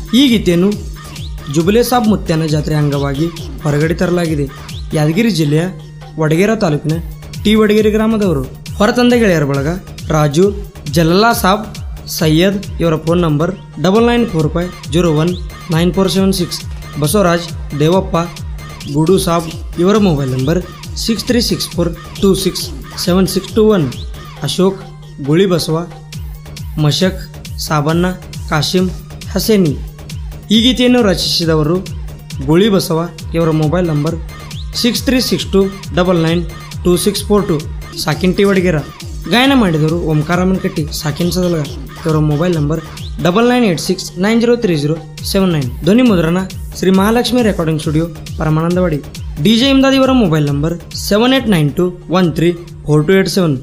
ಈ ಗೀತೆಯನ್ನು ಜುಬಲೆ ಸಾಬ್ ಮುತ್ಯಾನ ಜಾತ್ರೆ ಅಂಗವಾಗಿ ಹೊರಗಡೆ ತರಲಾಗಿದೆ ಯಾದಗಿರಿ ಜಿಲ್ಲೆಯ ವಡಗೇರ ತಾಲೂಕಿನ ಟಿ ವಡಗೇರಿ ಗ್ರಾಮದವರು ಹೊರತಂದ ಗೆಳೆಯರ ಬಳಗ ರಾಜು ಜಲಲ್ಲಾ ಸಾಬ್ ಸೈಯದ್ ಇವರ phone number double nine four five zero one nine four seven six Basavaraj Devappa Gudu Saab ಇವರ mobile number six three six four two six seven six two one Ashok Guli Basava Mashak Sabanna Kashim Haseni ಈ ಗೀತೆಯನ್ನು ರಚಿಸಿದವರು ಗುಳಿ ಬಸವ ಇವರ mobile number six three six two double nine two six four two ಸಾಕಿನ್ T Vadagera ಗಾಯನ ಮಾಡಿದವರು ಓಂಕಾರಮ್ಮನ ಕಟ್ಟಿ ಸಾಕಿನ್ ಸದಲ್ಗ ಇವರ mobile number double nine eight six nine zero three zero seven nine ಧ್ವನಿ ಮುದ್ರಣ Shri Mahalakshmi recording studio Paramanandawadi D J Imdad ಇವರ mobile number seven eight nine two one three four two eight seven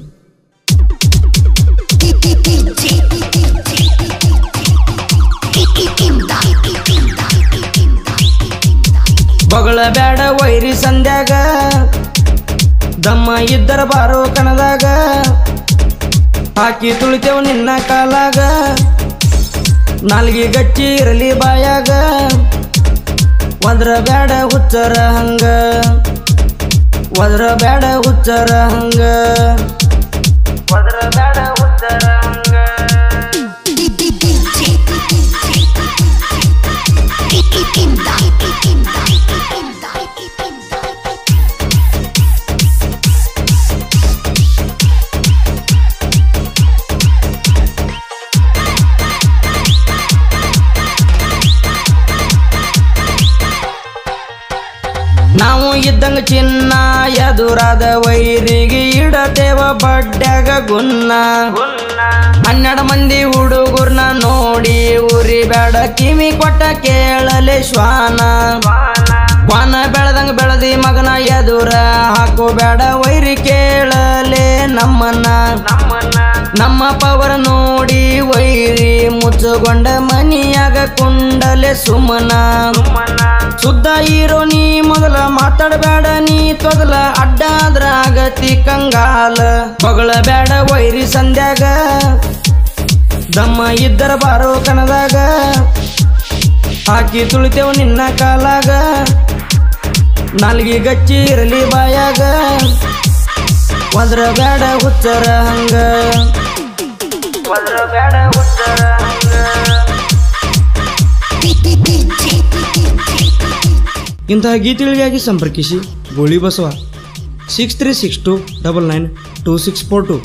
ಬಗಳ ಬ್ಯಾಡ ವೈರಿ ಸಂಧ್ಯಾಗ ದಮ್ಮ ಇದ್ದರ ಬಾರೋ ಕಣದಾಗ ಹಾಕಿ ತುಳಿತೇವ ನಿನ್ನ ಕಾಲಾಗ ನಾಲ್ಗಿ ಗಚ್ಚಿ ಇರಲಿ ಬಾಯಾಗ ಒದ್ರ ಬ್ಯಾಡ ಹುಚ್ಚರ ಹಂಗ ಒದ್ರ ಬ್ಯಾಡ ಹುಚ್ಚರ ಹಂಗ ಒದ್ರ ಬ್ಯಾಡ ಹುಚ್ಚರ ಹಂಗ ನಾವು ಇದ್ದಂಗ ಚಿನ್ನ ಎದುರಾದ ವೈರಿಗೆ ಇಡತೇವ ಬಡ್ಡ್ಯಾಗ ಗುನ್ನ ಹನ್ನೆರಡು ಮಂದಿ ಹುಡುಗರ್ನ ನೋಡಿ ಉರಿ ಬೇಡ ಕಿವಿ ಕೊಟ್ಟ ಕೇಳಲೆ ಶ್ವಾನ ವಾನ ಬೆಳೆದಂಗ ಬೆಳದಿ ಮಗನ ಎದುರ ಹಾಕೋ ಬೇಡ ವೈರಿ ಕೇಳಲೆ ನಮ್ಮನ್ನ ನಮ್ಮ ಪವರ್ ನೋಡಿ ವೈರಿ ಮುಚ್ಚಗೊಂಡ ಮನಿಯಾಗ ಕುಂಡಲೆ ಸುಮನ ಶುದ್ಧ ಇರೋ ನೀ ಮೊದಲ ಮಾತಾಡಬೇಡ ನೀ ತೊದಲ ಅಡ್ಡ ಆದ್ರ ಆಗತಿ ಕಂಗಾಲ ಬಗಳ ಬೇಡ ವೈರಿ ಸಂಧ್ಯಾಗ ದಮ್ಮ ಇದ್ದರ ಬಾರೋ ಕಣದಾಗ ಹಾಕಿ ತುಳಿತೇವ ನಿನ್ನ ಕಾಲಾಗ ನಾಲ್ಗಿ ಗಚ್ಚಿ ಇರಲಿ ಬಾಯಾಗ ಒದ್ರ ಬೇಡ ಹುಚ್ಚರ ಹಂಗ ಒದ್ರ ಬೇಡ ಹುಚ್ಚರ ಹಂಗ ಇಂತಹ ಗೀತೆಗಳಿಗಾಗಿ ಸಂಪರ್ಕಿಸಿ Goli Basava six three six two double nine two six four two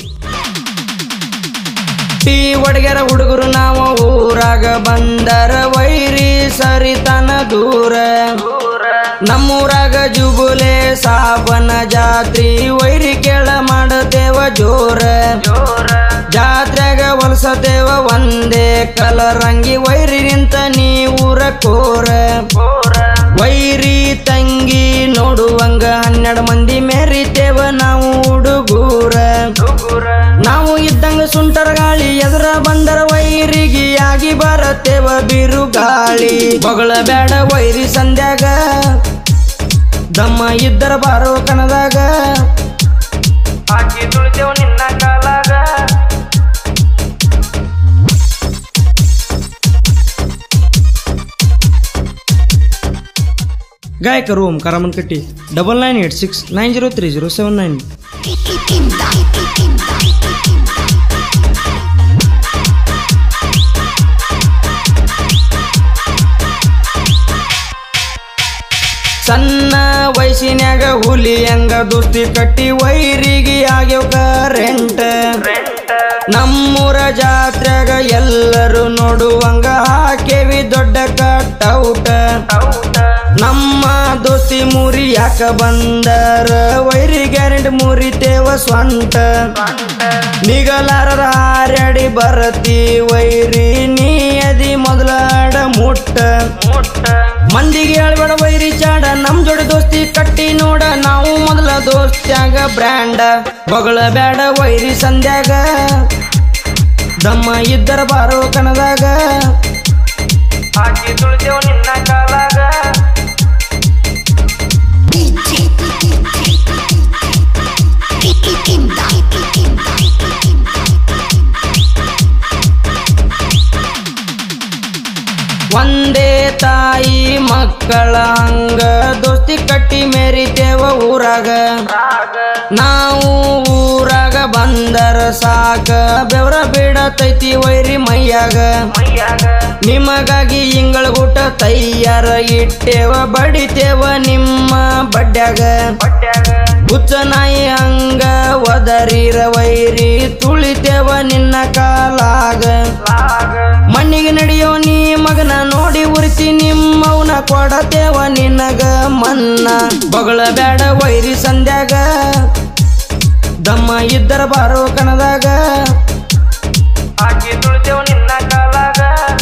T Odagera ಹುಡುಗರು ನಾವು ಊರಾಗ ಬಂದರ ವೈರಿ ಸರಿತನ ದೂರ ನಮ್ಮೂರಾಗ ಜುಗುಲೆ ಸಾಬನ ಜಾತ್ರಿ ವೈರಿ ಕೇಳ ಮಾಡತೇವ ಜೋರ ಜಾತ್ರೆಗ ಹೊಲಸತೇವ ಒಂದೇ ಕಲರಂಗಿ ವೈರಿ ನಿಂತ ನೀ ಊರ ಕೋರ ವೈರಿ ತಂಗಿ ನೋಡುವಂಗ ಹನ್ನೆರಡು ಮಂದಿ ಮೆರಿತೇವ ನಾವು ಹುಡುಗೂರ ನಾವು ಇದ್ದಂಗ ಸುಂಟರ ಗಾಳಿ ಎದುರ ಬಂದರ ವೈರಿಗೆ ಆಗಿ ಬರತೇವ ಬಿರು ಗಾಳಿ ಬಗಳ ಬೇಡ ವೈರಿ ಸಂಧ್ಯಾಗ ದಮ್ಮ ಇದ್ದರ ಬಾರೋ ಕಣದಾಗ ಹಾಕಿ ತುಳಿತೇವ ನಿನ್ನ ಕಾಲಾಗ ಗಾಯಕರು Omkara Mankatti double nine eight six nine zero three zero seven nine ಸಣ್ಣ ವಯಸ್ಸಿನ್ಯಾಗ ಹುಲಿ ಹಂಗ ದೋಸ್ತಿ ಕಟ್ಟಿ ವೈರಿಗೆ ಆಗ್ಯವ ಕರೆಂಟ್ ನಮ್ಮೂರ ಜಾತ್ರೆಗ ಎಲ್ಲರೂ ನೋಡುವಂಗ ಹಾಕೇವಿ ದೊಡ್ಡ ಕಟ್ಔಟ ನಮ್ಮ ದೋಸ್ತಿ ಮುರಿ ಯಾಕ ಬಂದರ ವೈರಿ ಗ್ಯಾರಂಟಿ ಮುರಿತೇವ ಸ್ವಂಟ ನಿಗಲಾರದ ಹಾರ್ಯಾಡಿ ಬರತಿ ವೈರಿ ನೀ ಅದಿ ಮೊದಲಾಡ ಮುಟ್ಟ ಮಂದಿಗೆ ಹೇಳ್ಬೇಡ ವೈರಿ ಚಾಡ ನಮ್ ಜೋಡಿ ದೋಸ್ತಿ ಕಟ್ಟಿ ನೋಡ ನಾವು ಮೊದಲ ದೋಸ್ತ್ಯಾಗ ಬ್ರ್ಯಾಂಡ ಬಗಳ ಬೇಡ ವೈರಿ ಸಂಧ್ಯಾಗ ದಮ್ಮ ಇದ್ದರ ಬಾರೋ ಕಣದಾಗ ಹಾಕಿ ತುಳಿತೇವ ನಿನ್ನ ಕಾಲಾಗ ಒಂದೇ ತಾಯಿ ಮಕ್ಕಳ ಹಂಗ ದೋಸ್ತಿ ಕಟ್ಟಿ ಮೆರಿತೇವ ಊರಾಗ ನಾವು ಊರಾಗ ಬಂದರ ಸಾಕ ಬೆವರ ಬಿಡತೈತಿ ವೈರಿ ಮೈಯಾಗ ನಿಮಗಾಗಿ ಇಂಗಳ ಊಟ ತಯ್ಯಾರ ಇಟ್ಟೇವ ಬಡಿತೇವ ನಿಮ್ಮ ಬಡ್ಯಾಗ ಹುಚ್ಚ ನಾಯಿ ಹಂಗ ಒದರಿರ ವೈರಿ ತುಳಿತೇವ ನಿನ್ನ ಕಾಲಾಗ ಮಣ್ಣಿಗೆ ನಡೆಯೋ ನೀ ಮಗನ ನೋಡಿ ಉರಿಸಿ ನಿಮ್ಮವನ ಕೊಡತೇವ ನಿನಗ ಮನ್ನ ಬಗಳ ಬೇಡ ವೈರಿ ಸಂಧ್ಯಾಗ ದಮ್ಮ ಇದ್ದರ ಬಾರೋ ಕಣದಾಗ ಹಾಕಿ ತುಳಿತೇವ ನಿನ್ನ ಕಾಲಾಗ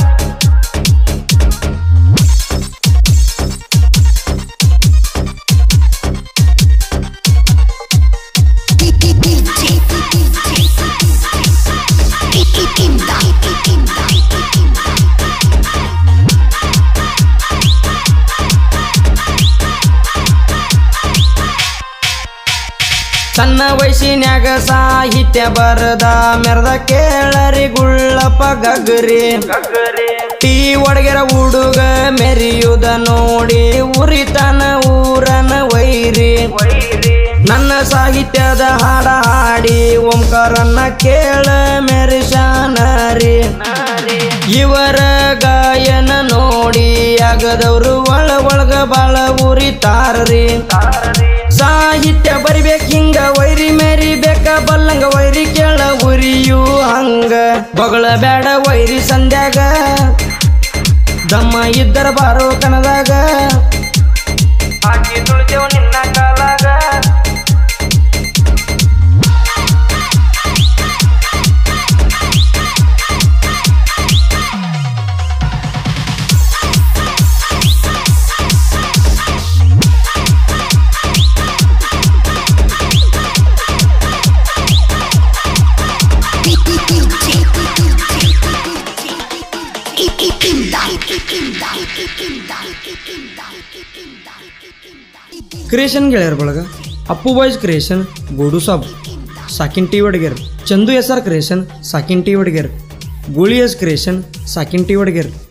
ಸಣ್ಣ ವಯಸ್ಸಿನ್ಯಾಗ ಸಾಹಿತ್ಯ ಬರದ ಮೆರದ ಕೇಳರಿ ಗುಳ್ಳಪ್ಪ ಗಗರಿ ಟೀ ಒಡಗೆರ ಹುಡುಗ ಮೆರಿಯುದ ನೋಡಿ ಉರಿತನ ಊರನ ವೈರಿ ನನ್ನ ಸಾಹಿತ್ಯದ ಹಾಡ ಹಾಡಿ ಓಂಕಾರನ್ನ ಕೇಳ ಮೆರಿಶಾನರಿ ಇವರ ಗಾಯನ ನೋಡಿ ಆಗದವರು ಒಳ ಒಳಗ ಬಾಳ ಉರಿತಾರ್ರಿ ಸಾಹಿತ್ಯ ಬರಿಬೇಕ್ ಹಿಂಗ ವೈರಿ ಮೆರಿಬೇಕ ಬಲ್ಲಂಗ ವೈರಿ ಕೇಳ ಉರಿಯು ಹಂಗ ಬಗಳ ಬೇಡ ವೈರಿ ಸಂಧ್ಯಾಗ ದಮ್ಮ ಇದ್ದರ ಬಾರೋ ಕನದಾಗ ಹಾಕಿ ತುಳಿತೇವ ನಿನ್ನ ಕಾಲಾಗ ಕ್ರಿಯೇಷನ್ ಗೆಳೆಯರ ಬಳಗ ಅಪ್ಪು ಬಾಯ್ಸ್ ಕ್ರಿಯೇಷನ್ ಗೋಡು ಸಾಬ್ ಸಾಕಿನ್ T Vadager Chandu S R creation ಸಾಕಿನ್ T Vadager Goli S creation ಸಾಕಿನ್ ಟಿ ವಡಗೇರ್